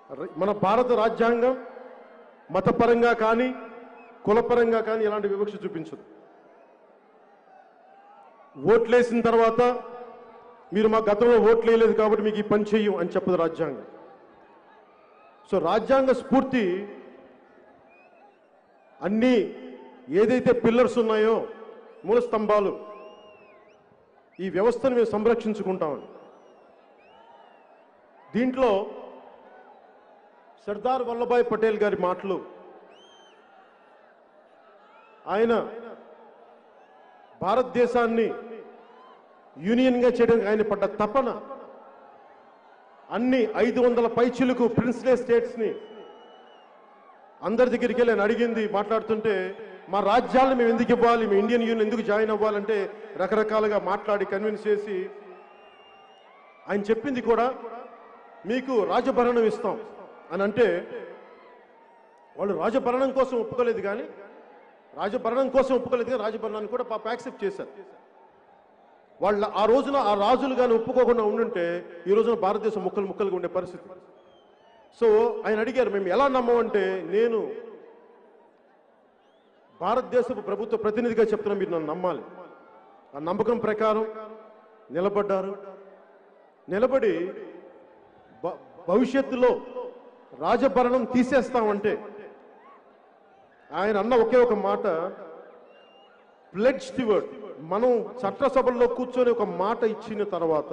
ర- మన భారత రాజ్యాంగం మతపరంగా కానీ కులపరంగా కానీ ఎలాంటి వివక్ష చూపించదు ఓట్లేసిన తర్వాత మీరు మా గతంలో ఓట్లు వేయలేదు కాబట్టి మీకు ఈ పని చెయ్యం అని చెప్పదు రాజ్యాంగం సో రాజ్యాంగ స్ఫూర్తి అన్ని ఏదైతే పిల్లర్స్ ఉన్నాయో మూల స్తంభాలు ఈ వ్యవస్థను మేము సంరక్షించుకుంటామని దీంట్లో సర్దార్ వల్లభాయ్ పటేల్ గారి మాటలు ఆయన భారతదేశాన్ని యూనియన్గా చేయడానికి ఆయన పడ్డ తపన అన్ని ఐదు వందల పైచిలకు ప్రిన్స్లే స్టేట్స్ని అందరి దగ్గరికి వెళ్ళి ఆయన అడిగింది మాట్లాడుతుంటే మా రాజ్యాలను మేము ఎందుకు ఇవ్వాలి మీ ఇండియన్ యూనియన్ ఎందుకు జాయిన్ అవ్వాలంటే రకరకాలుగా మాట్లాడి కన్విన్స్ చేసి ఆయన చెప్పింది కూడా మీకు రాజభరణం ఇస్తాం అని అంటే వాళ్ళు రాజభరణం కోసం ఒప్పుకోలేదు కానీ రాజభరణం కోసం ఒప్పుకోలేదు కానీ రాజభరణాన్ని కూడా పాప యాక్సెప్ట్ చేశారు వాళ్ళ ఆ రోజున ఆ రాజులు కానీ ఒప్పుకోకుండా ఉండుంటే ఈ రోజున భారతదేశం ముక్కలు ముక్కలుగా ఉండే పరిస్థితి సో ఆయన అడిగారు మేము ఎలా నమ్మమంటే నేను భారతదేశపు ప్రభుత్వ ప్రతినిధిగా చెప్తున్నా మీరు నన్ను నమ్మాలి ఆ నమ్మకం ప్రకారం నిలబడ్డారు నిలబడి భ- భవిష్యత్తులో రాజభరణం తీసేస్తామంటే ఆయన అన్న ఒకే ఒక మాట ప్లెడ్ స్టివర్డ్ మనం చట్టసభల్లో కూర్చొని ఒక మాట ఇచ్చిన తర్వాత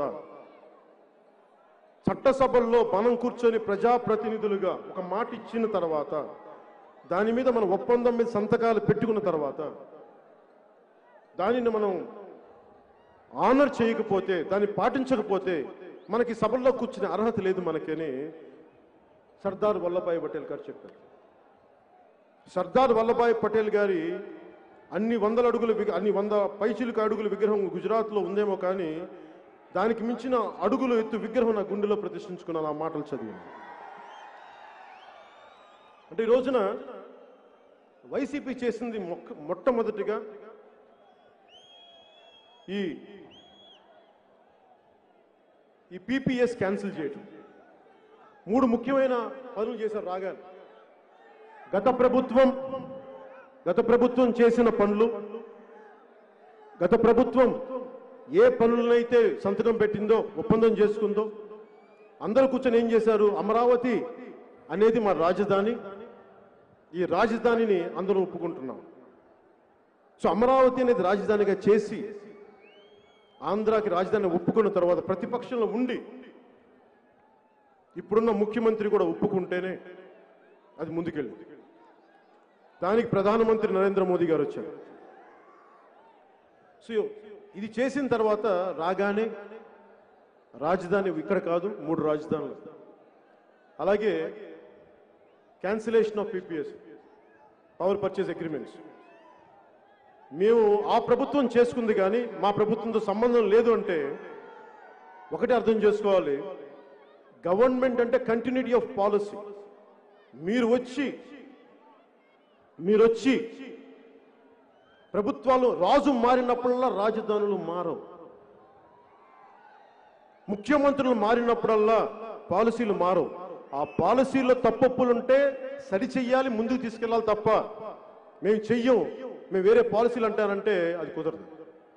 చట్టసభల్లో మనం కూర్చొని ప్రజాప్రతినిధులుగా ఒక మాట ఇచ్చిన తర్వాత దాని మీద మనం ఒప్పందం మీద సంతకాలు పెట్టుకున్న తర్వాత దానిని మనం ఆనర్ చేయకపోతే దాన్ని పాటించకపోతే మనకి సభల్లో కూర్చునే అర్హత లేదు మనకని సర్దార్ వల్లభాయ్ పటేల్ గారు చెప్పారు సర్దార్ వల్లభాయ్ పటేల్ గారి అన్ని వందల అడుగుల విగ- అన్ని వంద పైచిలుక అడుగుల విగ్రహం గుజరాత్లో ఉందేమో కానీ దానికి మించిన అడుగులు ఎత్తు విగ్రహం నా గుండెలో ప్రతిష్ఠించుకున్నాను ఆ మాటలు చదివి అంటే ఈ రోజున వైసీపీ చేసింది మొక్క మొట్టమొదటిగా ఈ ఈ పీపీఎస్ క్యాన్సిల్ చేయటం మూడు ముఖ్యమైన పనులు చేశారు రాగానే గత ప్రభుత్వం గత ప్రభుత్వం చేసిన పనులు గత ప్రభుత్వం ఏ పనులనైతే సంతకం పెట్టిందో ఒప్పందం చేసుకుందో అందరూ కూర్చొని ఏం చేశారు అమరావతి అనేది మా రాజధాని ఈ రాజధానిని అందరూ ఒప్పుకుంటున్నాం సో అమరావతి అనేది రాజధానిగా చేసి ఆంధ్రాకి రాజధాని ఒప్పుకున్న తర్వాత ప్రతిపక్షంలో ఉండి ఇప్పుడున్న ముఖ్యమంత్రి కూడా ఒప్పుకుంటేనే అది ముందుకెళ్ళింది దానికి ప్రధానమంత్రి నరేంద్ర మోదీ గారు వచ్చారు సో ఇది చేసిన తర్వాత రాగానే రాజధాని ఇక్కడ కాదు మూడు రాజధానులు అలాగే cancellation of PPAs power purchase agreements మేము ఆ ప్రభుత్వం చేసుకుంది కానీ మా ప్రభుత్వంతో సంబంధం లేదు అంటే ఒకటి అర్థం చేసుకోవాలి గవర్నమెంట్ అంటే కంటిన్యూటీ ఆఫ్ పాలసీ మీరు వచ్చి మీరు వచ్చి ప్రభుత్వాలు రాజు మారినప్పుడల్లా రాజధానులు మారవు ముఖ్యమంత్రులు మారినప్పుడల్లా పాలసీలు మారవు ఆ పాలసీలో తప్పొప్పులుంటే సరి చెయ్యాలి ముందుకు తీసుకెళ్ళాలి తప్ప మేము చెయ్యం మేము వేరే పాలసీలు అంటానంటే అది కుదరదు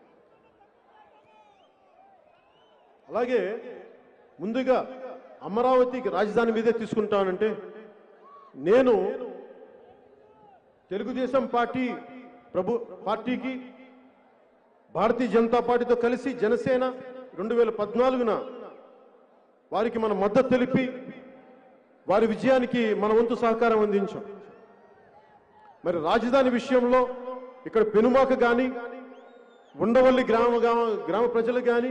అలాగే ముందుగా అమరావతికి రాజధాని మీదే తీసుకుంటానంటే నేను తెలుగుదేశం పార్టీ ప్రభు పార్టీకి భారతీయ జనతా పార్టీతో కలిసి జనసేన రెండు వేల పద్నాలుగున వారికి మన మద్దతు తెలిపి వారి విజయానికి మన వంతు సహకారం అందించాం మరి రాజధాని విషయంలో ఇక్కడ పెనుమాక కానీ ఉండవల్లి గ్రామ గ్రామ గ్రామ ప్రజలు కానీ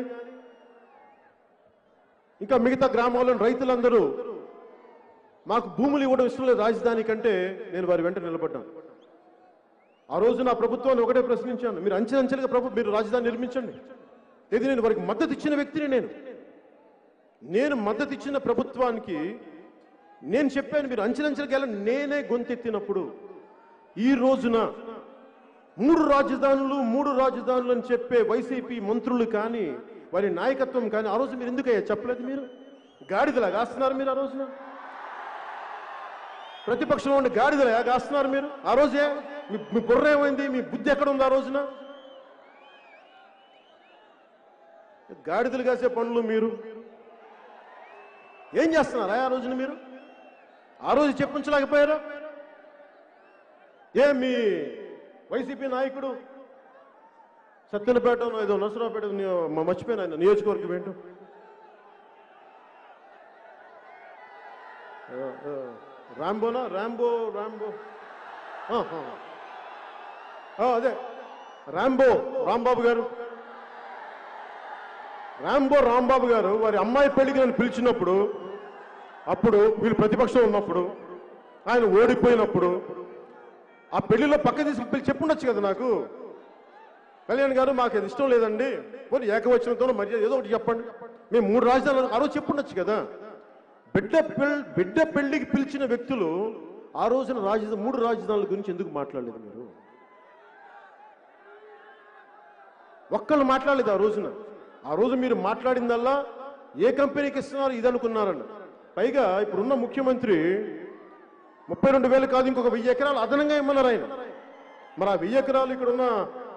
ఇంకా మిగతా గ్రామాల్లోని రైతులందరూ మాకు భూములు ఇవ్వడం ఇష్టం లేదు రాజధాని కంటే నేను వారి వెంట నిలబడ్డాను ఆ రోజు నా ప్రభుత్వాన్ని ఒకటే ప్రశ్నించాను మీరు అంచెలంచెలుగా ప్రభు మీరు రాజధాని నిర్మించండి ఇది నేను వారికి మద్దతు ఇచ్చిన వ్యక్తిని నేను నేను మద్దతు ఇచ్చిన ప్రభుత్వానికి నేను చెప్పాను మీరు అంచెలంచెలుగా వెళ్ళండి నేనే గొంతెత్తినప్పుడు ఈ రోజున మూడు రాజధానులు మూడు రాజధానులు అని చెప్పే వైసీపీ మంత్రులు కానీ వారి నాయకత్వం కానీ ఆ రోజు మీరు ఎందుకయ్యా చెప్పలేదు మీరు గాడిదలా కాస్తున్నారు మీరు ఆ రోజున ప్రతిపక్షంలో ఉండే గాడిదలు కాస్తున్నారు మీరు ఆ రోజే మీ మీ బుర్ర ఏమైంది మీ బుద్ధి ఎక్కడ ఉంది ఆ రోజున గాడిదలు కాసే పనులు మీరు ఏం చేస్తున్నారా ఆ రోజున మీరు ఆ రోజు చెప్పించలేకపోయారా ఏ మీ వైసీపీ నాయకుడు సత్యనపేట ఏదో నరసరావుపేట నియో- మ- మర్చిపోయిన ఆయన నియోజకవర్గం ఏంటో ఆ, ఆ, రాంబోనా రాంబో రాంబో ఆ, ఆ. ఆ, అదే రాంబో రాంబాబు గారు రాంబో రాంబాబు గారు వారి అమ్మాయి పెళ్లికి నన్ను పిలిచినప్పుడు అప్పుడు వీళ్ళు ప్రతిపక్షం ఉన్నప్పుడు ఆయన ఓడిపోయినప్పుడు ఆ పెళ్లిలో పక్క తీసుకు పిలిచి చెప్పుండొచ్చు కదా నాకు కళ్యాణ్ గారు మాకు అది ఇష్టం లేదండి పోనీ ఏకవచనంతో మర్యాద ఏదో ఒకటి చెప్పండి మేము మూడు రాజధానులు ఆ రోజు చెప్పుండొచ్చు కదా బిడ్డ పెళ్ళి బిడ్డ పెళ్లికి పిలిచిన వ్యక్తులు ఆ రోజున రాజధాని మూడు రాజధానుల గురించి ఎందుకు మాట్లాడలేదు మీరు ఒక్కళ్ళు మాట్లాడలేదు ఆ రోజున ఆ రోజు మీరు మాట్లాడిందల్లా ఏ కంపెనీకి ఇస్తున్నారు ఇది అనుకున్నారన్న పైగా ఇప్పుడున్న ముఖ్యమంత్రి ముప్పై రెండు వేలు కాదు ఇంకొక వెయ్యి ఎకరాలు అదనంగా ఇమ్మన్నారు ఆయన మరి ఆ వెయ్యి ఎకరాలు ఇక్కడ ఉన్న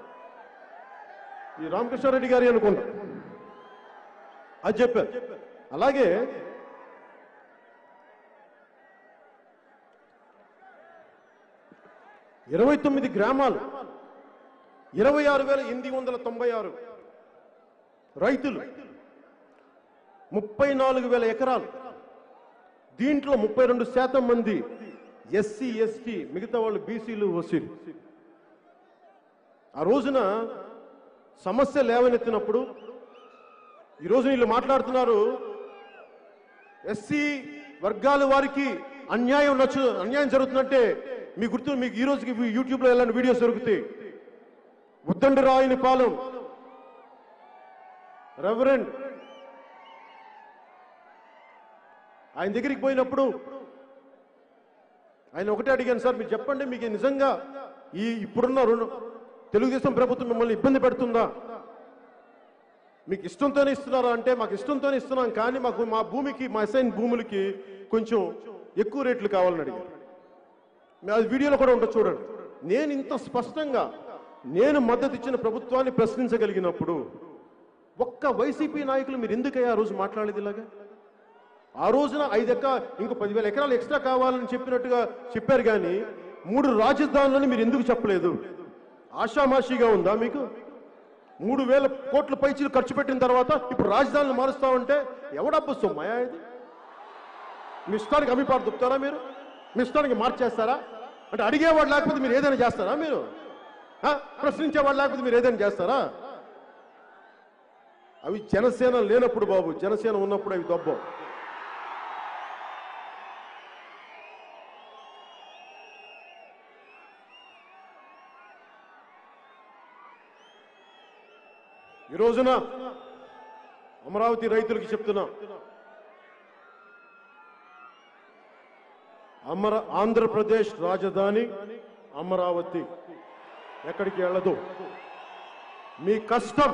ఈ రామకృష్ణారెడ్డి గారి అనుకుంటా అది చెప్పారు అలాగే ఇరవై తొమ్మిది గ్రామాలు ఇరవై ఆరు వేల ఎనిమిది వందల తొంభై ఆరు రైతులు ముప్పై నాలుగు వేల ఎకరాలు దీంట్లో ముప్పై రెండు శాతం మంది ఎస్సీ ఎస్టీ మిగతా వాళ్ళు బీసీలు ఓసీలు ఆ రోజున సమస్య లేవనెత్తినప్పుడు ఈరోజు వీళ్ళు మాట్లాడుతున్నారు ఎస్సీ వర్గాల వారికి అన్యాయం నచ్చు అన్యాయం జరుగుతుందంటే మీ గుర్తు మీకు ఈ రోజుకి యూట్యూబ్లో ఎలాంటి వీడియోస్ దొరుకుతాయి ఉద్దండి రాయని పాలెం రెవరెండ్ ఆయన దగ్గరికి పోయినప్పుడు ఆయన ఒకటే అడిగాను సార్ మీరు చెప్పండి మీకు నిజంగా ఈ ఇప్పుడున్న రుణ తెలుగుదేశం ప్రభుత్వం మిమ్మల్ని ఇబ్బంది పెడుతుందా మీకు ఇష్టంతోనే ఇస్తున్నారా అంటే మాకు ఇష్టంతోనే ఇస్తున్నాం కానీ మాకు మా భూమికి మా అసైన్ భూములకి కొంచెం ఎక్కువ రేట్లు కావాలని అడిగారు మీ అది వీడియోలో కూడా ఉంటుంది చూడండి నేను ఇంత స్పష్టంగా నేను మద్దతు ఇచ్చిన ప్రభుత్వాన్ని ప్రశ్నించగలిగినప్పుడు ఒక్క వైసీపీ నాయకులు మీరు ఎందుకయ్యా ఆ రోజు మాట్లాడేది ఇలాగా ఆ రోజున ఐదు ఎక్క ఇంకో పదివేల ఎకరాలు ఎక్స్ట్రా కావాలని చెప్పినట్టుగా చెప్పారు కానీ మూడు రాజధానులని మీరు ఎందుకు చెప్పలేదు ఆషామాషిగా ఉందా మీకు మూడు వేల కోట్ల పైచీలు ఖర్చు పెట్టిన తర్వాత ఇప్పుడు రాజధానులు మారుస్తామంటే ఎవడబ్బు సొమ్మయా ఇది మీ ఇష్టానికి అమ్మిపాటు దుప్పుతారా మీరు మీ ఇష్టానికి మార్చేస్తారా అంటే అడిగేవాడు లేకపోతే మీరు ఏదైనా చేస్తారా మీరు ఆ? ప్రశ్నించేవాడు లేకపోతే మీరు ఏదైనా చేస్తారా అవి జనసేన లేనప్పుడు బాబు జనసేన ఉన్నప్పుడు అవి దొబ్బం ఈ రోజున అమరావతి రైతులకి చెప్తున్నా అమర ఆంధ్రప్రదేశ్ రాజధాని అమరావతి ఎక్కడికి వెళ్ళదు మీ కష్టం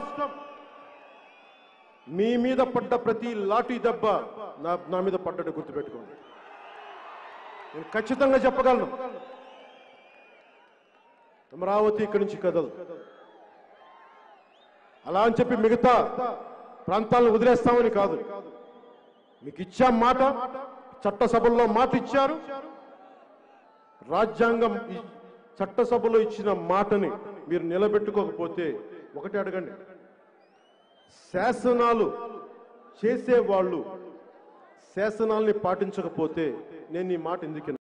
మీ మీద పడ్డ ప్రతి లాఠీ దెబ్బ నా నా మీద పడ్డట్టు గుర్తుపెట్టుకోండి నేను ఖచ్చితంగా చెప్పగలను అమరావతి ఇక్కడి నుంచి కదదు అలా అని చెప్పి మిగతా ప్రాంతాలను వదిలేస్తామని కాదు మీకు ఇచ్చాం మాట చట్టసభల్లో మాట ఇచ్చారు రాజ్యాంగం ఈ చట్టసభలో ఇచ్చిన మాటని మీరు నిలబెట్టుకోకపోతే ఒకటి అడగండి శాసనాలు చేసేవాళ్ళు శాసనాల్ని పాటించకపోతే నేను ఈ మాట ఎందుకు